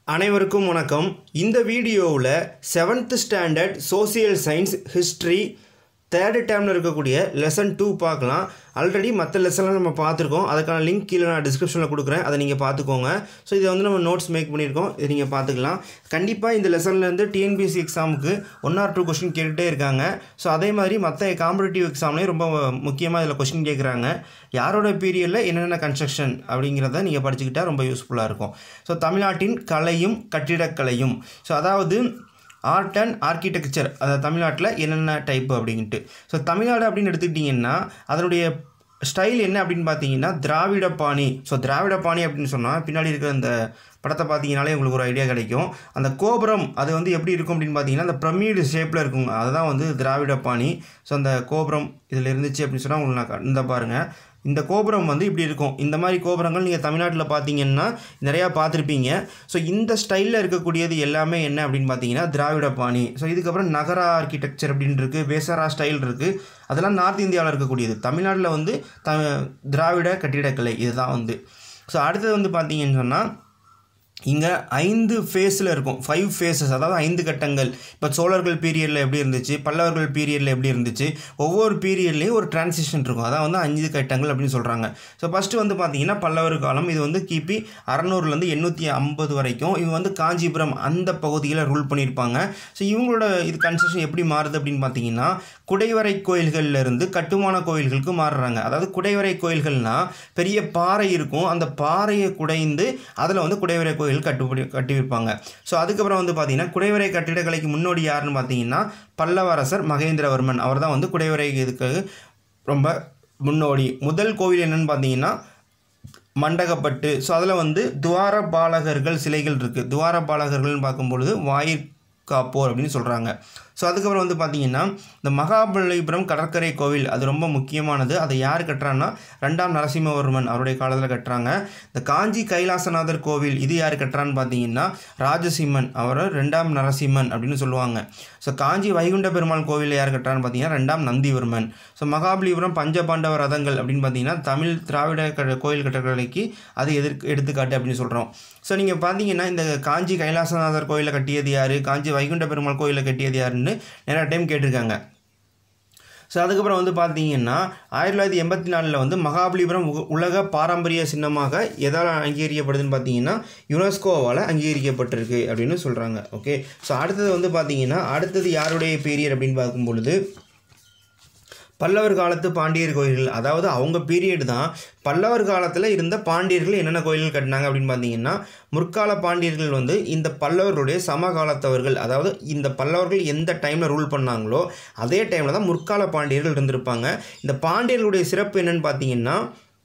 அனைவருக்கும் வணக்கம் இந்த வீடியோவில் seventh standard social science history third டேர்மில் இருக்கக்கூடிய லெசன் டூ பார்க்கலாம் ஆல்ரெடி மற்ற லெசன்லாம் நம்ம பார்த்துருக்கோம் அதுக்கான லிங்க் கீழே நான் டிஸ்கிரிப்ஷனில் கொடுக்குறேன் அதை நீங்கள் பார்த்துக்கோங்க ஸோ இதை வந்து நம்ம நோட்ஸ் மேக் பண்ணியிருக்கோம் இதை நீங்கள் பார்த்துக்கலாம் கண்டிப்பாக இந்த லெசன்லேருந்து டிஎன்பிஎஸ்சி எக்ஸாமுக்கு ஒன் ஆர் டூ கொஸ்டின் கேட்டுகிட்டே இருக்காங்க ஸோ அதே மாதிரி மற்ற காம்படிட்டிவ் எக்ஸாம்லேயும் ரொம்ப முக்கியமாக இதில் கொஸ்டின் கேட்குறாங்க யாரோட பீரியடில் என்னென்ன கன்ஸ்ட்ரக்ஷன் அப்படிங்கிறத நீங்கள் படிச்சுக்கிட்டால் ரொம்ப யூஸ்ஃபுல்லாக இருக்கும் ஸோ தமிழ்நாட்டின் கலையும் கட்டிடக்கலையும் ஸோ அதாவது ஆர்ட் அண்ட் ஆர்கிடெக்சர் அதாவது தமிழ்நாட்டில் என்னென்ன டைப்பு அப்படின்ட்டு ஸோ தமிழ்நாடு அப்படின்னு எடுத்துக்கிட்டிங்கன்னா அதனுடைய ஸ்டைல் என்ன அப்படின்னு பார்த்தீங்கன்னா திராவிட பாணி ஸோ திராவிட பாணி அப்படின்னு சொன்னால் பின்னாடி இருக்கிற அந்த படத்தை பார்த்தீங்கனாலே உங்களுக்கு ஒரு ஐடியா கிடைக்கும் அந்த கோபுரம் அது வந்து எப்படி இருக்கும் அப்படின்னு பார்த்தீங்கன்னா அந்த பிரமிடு ஷேப்பில் இருக்குங்க அதுதான் வந்து திராவிட பாணி ஸோ அந்த கோபுரம் இதில் இருந்துச்சு அப்படின்னு சொன்னால் உங்களுக்கு நான் கா- இந்த பாருங்கள் இந்த கோபுரம் வந்து இப்படி இருக்கும் இந்த மாதிரி கோபுரங்கள் நீங்கள் தமிழ்நாட்டில் பார்த்தீங்கன்னா நிறையா பார்த்துருப்பீங்க ஸோ இந்த ஸ்டைலில் இருக்கக்கூடியது எல்லாமே என்ன அப்படின்னு பார்த்தீங்கன்னா திராவிட பாணி ஸோ இதுக்கப்புறம் நகர ஆர்கிடெக்சர் அப்படின்னு இருக்குது வேசரா ஸ்டைல் இருக்குது அதெல்லாம் நார்த் இந்தியாவில் இருக்கக்கூடியது தமிழ்நாட்டில் வந்து த திராவிட கட்டிடக்கலை இதுதான் வந்து ஸோ அடுத்தது வந்து பார்த்தீங்கன்னு சொன்னால் இங்கே ஐந்து ஃபேஸில் இருக்கும் ஃபைவ் ஃபேஸஸ் அதாவது ஐந்து கட்டங்கள் இப்போ சோழர்கள் பீரியடில் எப்படி இருந்துச்சு பல்லவர்கள் பீரியடில் எப்படி இருந்துச்சு ஒவ்வொரு பீரியட்லேயும் ஒரு டிரான்சிஷன் இருக்கும் அதான் வந்து அஞ்சு கட்டங்கள் அப்படின்னு சொல்கிறாங்க ஸோ ஃபஸ்ட்டு வந்து பார்த்தீங்கன்னா பல்லவர் காலம் இது வந்து கிபி அறநூறுலேருந்து எண்ணூற்றி ஐம்பது வரைக்கும் இவங்க வந்து காஞ்சிபுரம் அந்த பகுதியில் ரூல் பண்ணியிருப்பாங்க ஸோ இவங்களோட இது கன்ஸ்ட்ரக்ஷன் எப்படி மாறுது அப்படின்னு பார்த்தீங்கன்னா குடைவரை கோயில்கள்ல இருந்து கட்டுமான கோயில்களுக்கு மாறுறாங்க அதாவது குடைவரை கோயில்கள்னால் பெரிய பாறை இருக்கும் அந்த பாறையை குடைந்து அதில் வந்து குடைவரை கோயில் கட்டுப்படி கட்டியிருப்பாங்க ஸோ அதுக்கப்புறம் வந்து பார்த்தீங்கன்னா குடைவரை கட்டிடக்கலைக்கு முன்னோடி யாருன்னு பார்த்தீங்கன்னா பல்லவரசர் மகேந்திரவர்மன் அவர் தான் வந்து குடைவரை இதுக்கு ரொம்ப முன்னோடி முதல் கோவில் என்னன்னு பார்த்தீங்கன்னா மண்டகப்பட்டு ஸோ அதில் வந்து துவார பாலகர்கள் சிலைகள் இருக்குது துவார பாலகர்கள்னு பார்க்கும்பொழுது வாயிற்காப்போர் அப்படின்னு சொல்கிறாங்க ஸோ அதுக்கப்புறம் வந்து பார்த்தீங்கன்னா இந்த மகாபலிபுரம் கடற்கரை கோவில் அது ரொம்ப முக்கியமானது அதை யார் கட்டுறான்னா ரெண்டாம் நரசிம்மவர்மன் அவருடைய காலத்தில் கட்டுறாங்க இந்த காஞ்சி கைலாசநாதர் கோவில் இது யார் கட்டுறான்னு பார்த்தீங்கன்னா ராஜசிம்மன் அவர் ரெண்டாம் நரசிம்மன் அப்படின்னு சொல்லுவாங்க ஸோ காஞ்சி வைகுண்ட பெருமாள் கோவில் யார் கட்டுறான்னு பார்த்தீங்கன்னா ரெண்டாம் நந்திவர்மன் ஸோ மகாபலிபுரம் பஞ்சபாண்டவ ரதங்கள் அப்படின்னு பார்த்தீங்கன்னா தமிழ் திராவிட க- கோயில் கட்டடக்கலைக்கு அது எதிர்க்கு எடுத்துக்காட்டு அப்படின்னு சொல்கிறோம் ஸோ நீங்கள் பார்த்தீங்கன்னா இந்த காஞ்சி கைலாசநாதர் கோயிலை கட்டியது யார் காஞ்சி வைகுண்ட பெருமாள் கோயிலை கட்டியது யாருன்னு நிறைய டைம் கேட்டிருக்காங்க ஸோ அதுக்கப்புறம் வந்து பார்த்தீங்கன்னா ஆயிரத்தி தொள்ளாயிரத்தி எண்பத்தி நாலில் வந்து மகாபலிபுரம் உ- உலக பாரம்பரிய சின்னமாக எதால் அங்கீகரிக்கப்படுதுன்னு பார்த்தீங்கன்னா யுனெஸ்கோவால் அங்கீகரிக்கப்பட்டிருக்கு அப்படின்னு சொல்கிறாங்க ஓகே ஸோ அடுத்தது வந்து பார்த்தீங்கன்னா அடுத்தது யாருடைய பீரியட் அப்படின்னு பார்க்கும் பொழுது பல்லவர் காலத்து பாண்டியர் கோயில்கள் அதாவது அவங்க பீரியட் தான் பல்லவர் காலத்தில் இருந்த பாண்டியர்கள் என்னென்ன கோயில்கள் கட்டினாங்க அப்படின்னு பார்த்தீங்கன்னா முற்கால பாண்டியர்கள் வந்து இந்த பல்லவர்களுடைய சமகாலத்தவர்கள் அதாவது இந்த பல்லவர்கள் எந்த டைமில் ரூல் பண்ணாங்களோ அதே டைமில் தான் முற்கால பாண்டியர்கள் இருந்திருப்பாங்க இந்த பாண்டியர்களுடைய சிறப்பு என்னன்னு பார்த்தீங்கன்னா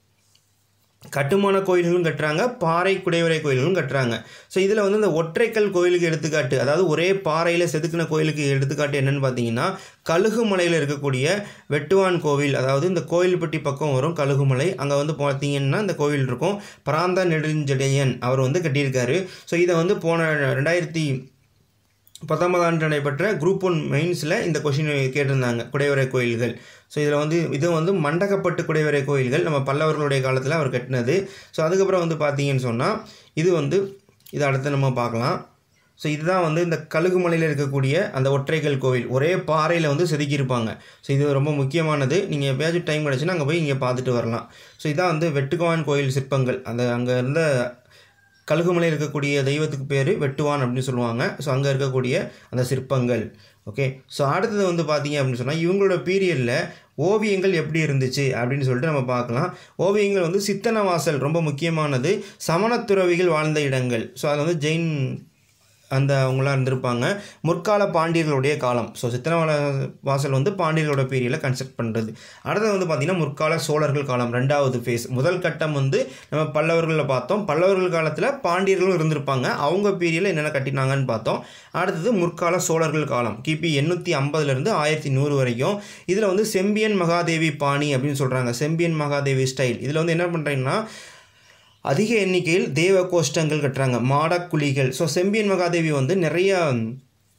கட்டுமான கோயில்களும் கட்டுறாங்க பாறை குடைவரை கோயில்களும் கட்டுறாங்க ஸோ இதில் வந்து இந்த ஒற்றைக்கல் கோயிலுக்கு எடுத்துக்காட்டு அதாவது ஒரே பாறையில் செதுக்கின கோயிலுக்கு எடுத்துக்காட்டு என்னன்னு பார்த்தீங்கன்னா கழுகுமலையில் இருக்கக்கூடிய வெட்டுவான் கோவில் அதாவது இந்த கோயில்பட்டி பக்கம் வரும் கழுகுமலை அங்கே வந்து பார்த்தீங்கன்னா இந்த கோவில் இருக்கும் பராந்த நெடுஞ்செழியன் அவர் வந்து கட்டியிருக்காரு ஸோ இதை வந்து போன ரெண்டாயிரத்தி பத்தொன்பதாம் ஆண்டு நடைபெற்ற குரூப் ஒன் மெயின்ஸில் இந்த கொஷின் கேட்டிருந்தாங்க குடைவரை கோயில்கள் ஸோ இதில் வந்து இது வந்து மண்டகப்பட்டு குடைவரை கோயில்கள் நம்ம பல்லவர்களுடைய காலத்தில் அவர் கட்டினது ஸோ அதுக்கப்புறம் வந்து பார்த்தீங்கன்னு சொன்னால் இது வந்து இதை அடுத்து நம்ம பார்க்கலாம் ஸோ இதுதான் வந்து இந்த கழுகுமலையில் இருக்கக்கூடிய அந்த ஒற்றைக்கல் கோவில் ஒரே பாறையில் வந்து செதுக்கியிருப்பாங்க ஸோ இது ரொம்ப முக்கியமானது நீங்கள் எப்பயாச்சும் டைம் கிடச்சுன்னா அங்கே போய் இங்கே பார்த்துட்டு வரலாம் ஸோ இதான் வந்து வெட்டுக்குவான் கோயில் சிற்பங்கள் அந்த அங்கே இருந்த கழுகுமலை இருக்கக்கூடிய தெய்வத்துக்கு பேர் வெட்டுவான் அப்படின்னு சொல்லுவாங்க ஸோ அங்கே இருக்கக்கூடிய அந்த சிற்பங்கள் ஓகே ஸோ அடுத்தது வந்து பார்த்தீங்க அப்படின்னு சொன்னால் இவங்களோட பீரியடில் ஓவியங்கள் எப்படி இருந்துச்சு அப்படின்னு சொல்லிட்டு நம்ம பார்க்கலாம் ஓவியங்கள் வந்து சித்தனவாசல் ரொம்ப முக்கியமானது சமணத்துறவிகள் வாழ்ந்த இடங்கள் ஸோ அதில் வந்து ஜெயின் அந்த அவங்களாம் இருந்திருப்பாங்க முற்கால பாண்டியர்களுடைய காலம் ஸோ சித்தனவால வாசல் வந்து பாண்டியர்களோட பீரியடில் கன்ஸ்ட்ரக்ட் பண்ணுறது அடுத்தது வந்து பார்த்திங்கன்னா முற்கால சோழர்கள் காலம் ரெண்டாவது ஃபேஸ் முதல் கட்டம் வந்து நம்ம பல்லவர்களில் பார்த்தோம் பல்லவர்கள் காலத்தில் பாண்டியர்களும் இருந்திருப்பாங்க அவங்க பீரியடில் என்னென்ன கட்டினாங்கன்னு பார்த்தோம் அடுத்தது முற்கால சோழர்கள் காலம் கிபி எண்ணூற்றி ஐம்பதுலேருந்து ஆயிரத்தி நூறு வரைக்கும் இதில் வந்து செம்பியன் மகாதேவி பாணி அப்படின்னு சொல்கிறாங்க செம்பியன் மகாதேவி ஸ்டைல் இதில் வந்து என்ன பண்ணுறீங்கன்னா அதிக எண்ணிக்கையில் தேவ கோஷ்டங்கள் கட்டுறாங்க மாடக்குழிகள் ஸோ செம்பியன் மகாதேவி வந்து நிறைய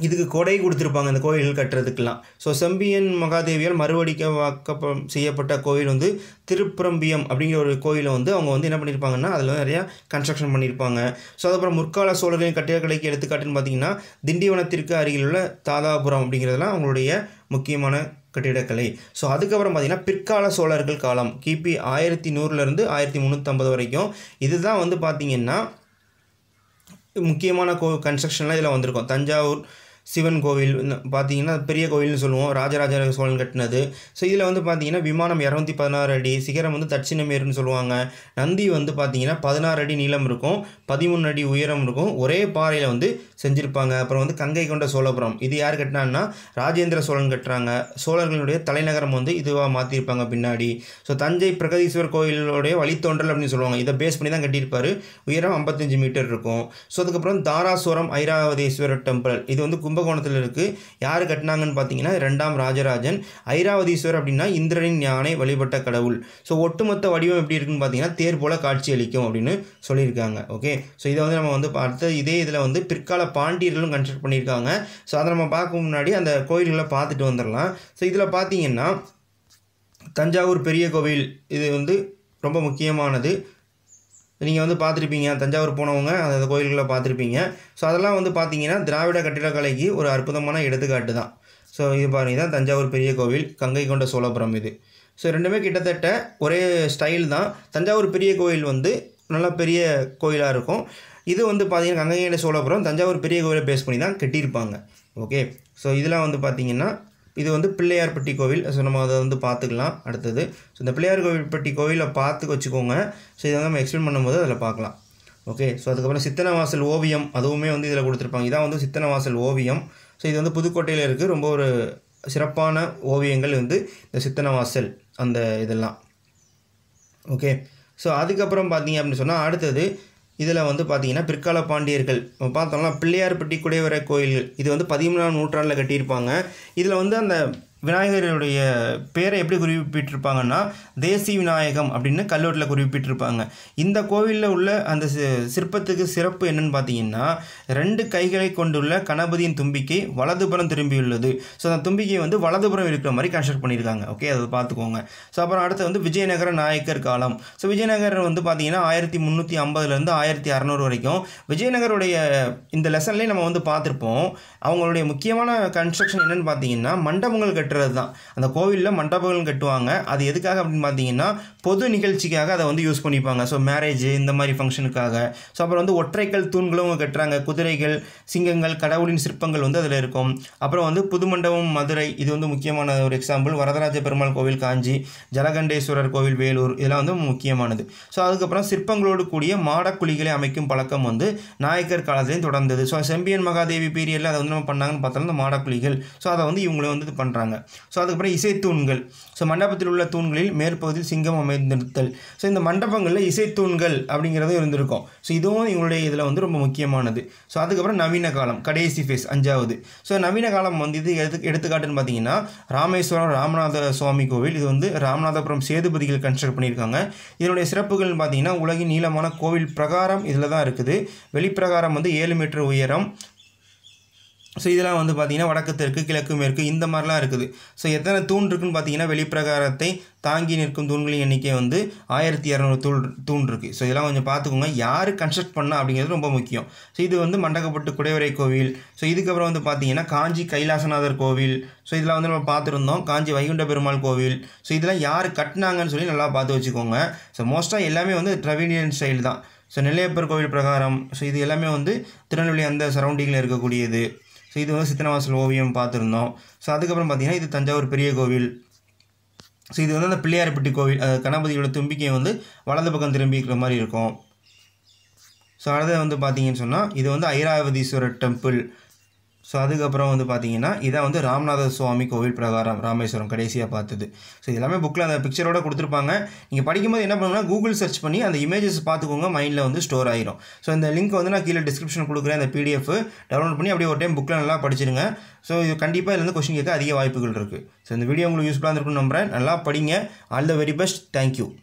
இதுக்கு கொடை கொடுத்துருப்பாங்க இந்த கோயில் கட்டுறதுக்கெல்லாம் ஸோ செம்பியன் மகாதேவியால் மறுவடிக்க வாக்க செய்யப்பட்ட கோயில் வந்து திருப்புரம்பியம் அப்படிங்கிற ஒரு கோயிலை வந்து அவங்க வந்து என்ன பண்ணியிருப்பாங்கன்னா அதில் வந்து நிறையா கன்ஸ்ட்ரக்ஷன் பண்ணியிருப்பாங்க ஸோ அதுக்கப்புறம் முற்கால சோழர்களின் கட்டிடக்கலைக்கு எடுத்துக்காட்டுன்னு பார்த்தீங்கன்னா திண்டிவனத்திற்கு அருகில் உள்ள தாதாபுரம் அப்படிங்கிறதுலாம் அவங்களுடைய முக்கியமான கட்டிடக்கலை ஸோ அதுக்கப்புறம் பார்த்திங்கன்னா பிற்கால சோழர்கள் காலம் கிபி ஆயிரத்தி நூறுலேருந்து ஆயிரத்தி முந்நூற்றம்பது வரைக்கும் இதுதான் வந்து பார்த்திங்கன்னா முக்கியமான கோ கன்ஸ்ட்ரக்ஷன்லாம் இதில் வந்திருக்கும் தஞ்சாவூர் சிவன் கோவில் இந்த பார்த்தீங்கன்னா பெரிய கோவில்னு சொல்லுவோம் ராஜராஜ சோழன் கட்டினது ஸோ இதில் வந்து பார்த்தீங்கன்னா விமானம் இரநூத்தி பதினாறு அடி சிகரம் வந்து தட்சிணமேருன்னு சொல்லுவாங்க நந்தி வந்து பார்த்தீங்கன்னா பதினாறு அடி நீளம் இருக்கும் பதிமூணு அடி உயரம் இருக்கும் ஒரே பாறையில் வந்து செஞ்சுருப்பாங்க அப்புறம் வந்து கங்கை கொண்ட சோழபுரம் இது யார் கட்டினான்னா ராஜேந்திர சோழன் கட்டுறாங்க சோழர்களுடைய தலைநகரம் வந்து இதுவாக மாற்றிருப்பாங்க பின்னாடி ஸோ தஞ்சை பிரகதீஸ்வரர் கோயிலுடைய வழித்தோன்றல் அப்படின்னு சொல்லுவாங்க இதை பேஸ் பண்ணி தான் கட்டியிருப்பாரு உயரம் ஐம்பத்தஞ்சு மீட்டர் இருக்கும் ஸோ அதுக்கப்புறம் தாராசுரம் ஐராவதீஸ்வரர் டெம்பிள் இது வந்து கும்பகோணத்தில் இருக்குது யார் கட்டினாங்கன்னு பார்த்தீங்கன்னா ரெண்டாம் ராஜராஜன் ஐராவதீஸ்வரர் அப்படின்னா இந்திரனின் யானை வழிபட்ட கடவுள் ஸோ ஒட்டுமொத்த வடிவம் எப்படி இருக்குன்னு பார்த்தீங்கன்னா தேர் போல காட்சி அளிக்கும் அப்படின்னு சொல்லியிருக்காங்க ஓகே ஸோ இதை வந்து நம்ம வந்து அடுத்த இதே இதில் வந்து பிற்கால பாண்டியர்களும் கன்ஸ்ட்ரக்ட் பண்ணியிருக்காங்க ஸோ அதை நம்ம பார்க்க முன்னாடி அந்த கோயில்களை பார்த்துட்டு வந்துடலாம் ஸோ இதில் பார்த்தீங்கன்னா தஞ்சாவூர் பெரிய கோவில் இது வந்து ரொம்ப முக்கியமானது நீங்கள் வந்து பார்த்துருப்பீங்க தஞ்சாவூர் போனவங்க அந்த கோயில்களை பார்த்துருப்பீங்க ஸோ அதெல்லாம் வந்து பார்த்தீங்கன்னா திராவிட கட்டிடக்கலைக்கு ஒரு அற்புதமான எடுத்துக்காட்டு தான் ஸோ இது பாருங்க தான் தஞ்சாவூர் பெரிய கோவில் கங்கை கொண்ட சோழபுரம் இது ஸோ ரெண்டுமே கிட்டத்தட்ட ஒரே ஸ்டைல் தான் தஞ்சாவூர் பெரிய கோயில் வந்து நல்லா பெரிய கோயிலாக இருக்கும் இது வந்து பார்த்தீங்கன்னா கங்கை கொண்ட சோழபுரம் தஞ்சாவூர் பெரிய கோயிலை பேஸ் பண்ணி தான் கட்டியிருப்பாங்க ஓகே ஸோ இதெல்லாம் வந்து பார்த்தீங்கன்னா இது வந்து பிள்ளையார்பட்டி கோவில் ஸோ நம்ம அதை வந்து பார்த்துக்கலாம் அடுத்தது ஸோ இந்த பிள்ளையார் கோவில்பட்டி கோவிலை பார்த்து வச்சுக்கோங்க ஸோ இதை வந்து நம்ம எக்ஸ்பிளைன் பண்ணும்போது அதில் பார்க்கலாம் ஓகே ஸோ அதுக்கப்புறம் சித்தனவாசல் ஓவியம் அதுவுமே வந்து இதில் கொடுத்துருப்பாங்க இதான் வந்து சித்தனவாசல் ஓவியம் ஸோ இது வந்து புதுக்கோட்டையில் இருக்குது ரொம்ப ஒரு சிறப்பான ஓவியங்கள் வந்து இந்த சித்தனவாசல் அந்த இதெல்லாம் ஓகே ஸோ அதுக்கப்புறம் பார்த்தீங்க அப்படின்னு சொன்னால் அடுத்தது இதில் வந்து பார்த்தீங்கன்னா பிற்கால பாண்டியர்கள் நம்ம பார்த்தோம்னா பிள்ளையார்பட்டி குடைவரை கோயில்கள் இது வந்து பதிமூணாம் நூற்றாண்டில் கட்டியிருப்பாங்க இதில் வந்து அந்த விநாயகருடைய பேரை எப்படி குறிப்பிட்டிருப்பாங்கன்னா தேசி விநாயகம் அப்படின்னு கல்வெட்டில் குறிப்பிட்டிருப்பாங்க இந்த கோவிலில் உள்ள அந்த சி- சிற்பத்துக்கு சிறப்பு என்னன்னு பார்த்தீங்கன்னா ரெண்டு கைகளை கொண்டுள்ள கணபதியின் தும்பிக்கை வலதுபுறம் திரும்பியுள்ளது ஸோ அந்த தும்பிக்கை வந்து வலதுபுறம் இருக்கிற மாதிரி கன்ஸ்ட்ரக்ட் பண்ணியிருக்காங்க ஓகே அதை பார்த்துக்கோங்க ஸோ அப்புறம் அடுத்து வந்து விஜயநகர நாயக்கர் காலம் ஸோ விஜயநகர் வந்து பார்த்தீங்கன்னா ஆயிரத்தி முந்நூற்றி ஐம்பதுலேருந்து ஆயிரத்தி அறநூறு வரைக்கும் விஜயநகருடைய இந்த லெசன்லேயே நம்ம வந்து பார்த்துருப்போம் அவங்களுடைய முக்கியமான கன்ஸ்ட்ரக்ஷன் என்னன்னு பார்த்தீங்கன்னா மண்டபங்கள் கட்டுறது தான் அந்த கோவிலில் மண்டபங்கள் கட்டுவாங்க அது எதுக்காக அப்படின்னு பார்த்தீங்கன்னா பொது நிகழ்ச்சிக்காக அதை வந்து யூஸ் பண்ணிப்பாங்க ஸோ மேரேஜ் இந்த மாதிரி ஃபங்க்ஷனுக்காக ஸோ அப்புறம் வந்து ஒற்றைக்கல் தூண்களும் அவங்க கட்டுறாங்க குதிரைகள் சிங்கங்கள் கடவுளின் சிற்பங்கள் வந்து அதில் இருக்கும் அப்புறம் வந்து புது மண்டபம் மதுரை இது வந்து முக்கியமான ஒரு எக்ஸாம்பிள் வரதராஜ பெருமாள் கோவில் காஞ்சி ஜலகண்டேஸ்வரர் கோவில் வேலூர் இதெல்லாம் வந்து முக்கியமானது ஸோ அதுக்கப்புறம் சிற்பங்களோடு கூடிய மாடக்குழிகளை அமைக்கும் பழக்கம் வந்து நாயக்கர் காலத்திலையும் தொடர்ந்தது ஸோ செம்பியன் மகாதேவி பீரியடில் அதை வந்து நம்ம பண்ணாங்கன்னு பார்த்தோம்னா இந்த மாடக்குழிகள் ஸோ அதை வந்து இவங்களே வந்து இது பண்ணுறாங்க ஸோ அதுக்கப்புறம் இசைத்தூண்கள் ஸோ மண்டபத்தில் உள்ள தூண்களில் மேற்பகுதியில் சிங்கம் அமைந்திருத்தல் ஸோ இந்த மண்டபங்களில் இசைத்தூண்கள் அப்படிங்கிறதும் இருந்திருக்கும் ஸோ இதுவும் இவங்களுடைய இதில் வந்து ரொம்ப முக்கியமானது ஸோ அதுக்கப்புறம் நவீன காலம் கடைசி ஃபேஸ் அஞ்சாவது ஸோ நவீன காலம் வந்து இது எடுத்து எடுத்துக்காட்டுன்னு பார்த்தீங்கன்னா ராமேஸ்வரம் ராமநாத சுவாமி கோவில் இது வந்து ராமநாதபுரம் சேதுபதிகள் கன்ஸ்ட்ரக்ட் பண்ணியிருக்காங்க இதனுடைய சிறப்புகள்னு பார்த்தீங்கன்னா உலகின் நீளமான கோவில் பிரகாரம் இதில் தான் இருக்குது வெளிப்பிரகாரம் வந்து ஏழு மீட்டர் உயரம் ஸோ இதெல்லாம் வந்து பார்த்தீங்கன்னா வடக்கு தெற்கு கிழக்கு மேற்கு இந்த மாதிரிலாம் இருக்குது ஸோ எத்தனை தூண் இருக்குன்னு பார்த்தீங்கன்னா வெளிப்பிரகாரத்தை தாங்கி நிற்கும் தூண்களின் எண்ணிக்கை வந்து ஆயிரத்தி இரநூறு தூண் தூண் இருக்குது ஸோ இதெல்லாம் கொஞ்சம் பார்த்துக்கோங்க யார் கன்ஸ்ட்ரக்ட் பண்ணா அப்படிங்கிறது ரொம்ப முக்கியம் ஸோ இது வந்து மண்டகப்பட்டு குடைவரை கோவில் ஸோ இதுக்கப்புறம் வந்து பார்த்தீங்கன்னா காஞ்சி கைலாசநாதர் கோவில் ஸோ இதெல்லாம் வந்து நம்ம பார்த்துருந்தோம் காஞ்சி வைகுண்ட பெருமாள் கோவில் ஸோ இதெல்லாம் யார் கட்டினாங்கன்னு சொல்லி நல்லா பார்த்து வச்சுக்கோங்க ஸோ மோஸ்ட்டாக எல்லாமே வந்து ட்ரவிடியன் ஸ்டைல் தான் ஸோ நெல்லையப்பர் கோவில் பிரகாரம் ஸோ இது எல்லாமே வந்து திருநெல்வேலி அந்த சரௌண்டிங்கில் இருக்கக்கூடியது ஸோ இது வந்து சித்தனவாசல் ஓவியம் பார்த்துருந்தோம் ஸோ அதுக்கப்புறம் பார்த்தீங்கன்னா இது தஞ்சாவூர் பெரிய கோவில் ஸோ இது வந்து அந்த பிள்ளையார்பட்டி கோவில் அது கணபதியோட தும்பிக்கை வந்து வலது பக்கம் திரும்பி இருக்கிற மாதிரி இருக்கும் ஸோ அடுத்து வந்து பார்த்தீங்கன்னு சொன்னால் இது வந்து ஐராவதீஸ்வரர் டெம்பிள் ஸோ அதுக்கப்புறம் வந்து பார்த்தீங்கன்னா இதான் வந்து ராமநாத சுவாமி கோவில் பிரகாரம் ராமேஸ்வரம் கடைசியாக பார்த்தது ஸோ இது எல்லாமே புக்கில் அந்த பிக்சரோட கொடுத்துருப்பாங்க நீங்கள் படிக்கும்போது என்ன பண்ணுங்கன்னா கூகுள் சர்ச் பண்ணி அந்த இமேஜஸ் பார்த்துக்கோங்க மைண்டில் வந்து ஸ்டோர் ஆயிரும் ஸோ இந்த லிங்க் வந்து நான் கீழே டிஸ்கிரிப்ஷன் கொடுக்குறேன் அந்த பிடிஎஃப் டவுன்லோட் பண்ணி அப்படியே ஒரு டைம் புக்கில் நல்லா படிச்சிருங்க ஸோ இது கண்டிப்பாக இதுலேருந்து கொஸ்டின் கேட்க அதிக வாய்ப்புகள் இருக்குது ஸோ இந்த வீடியோ உங்களுக்கு யூஸ்ஃபுல்லாக இருக்கும்னு நம்புறேன் நல்லா படிங்க all the very best thank you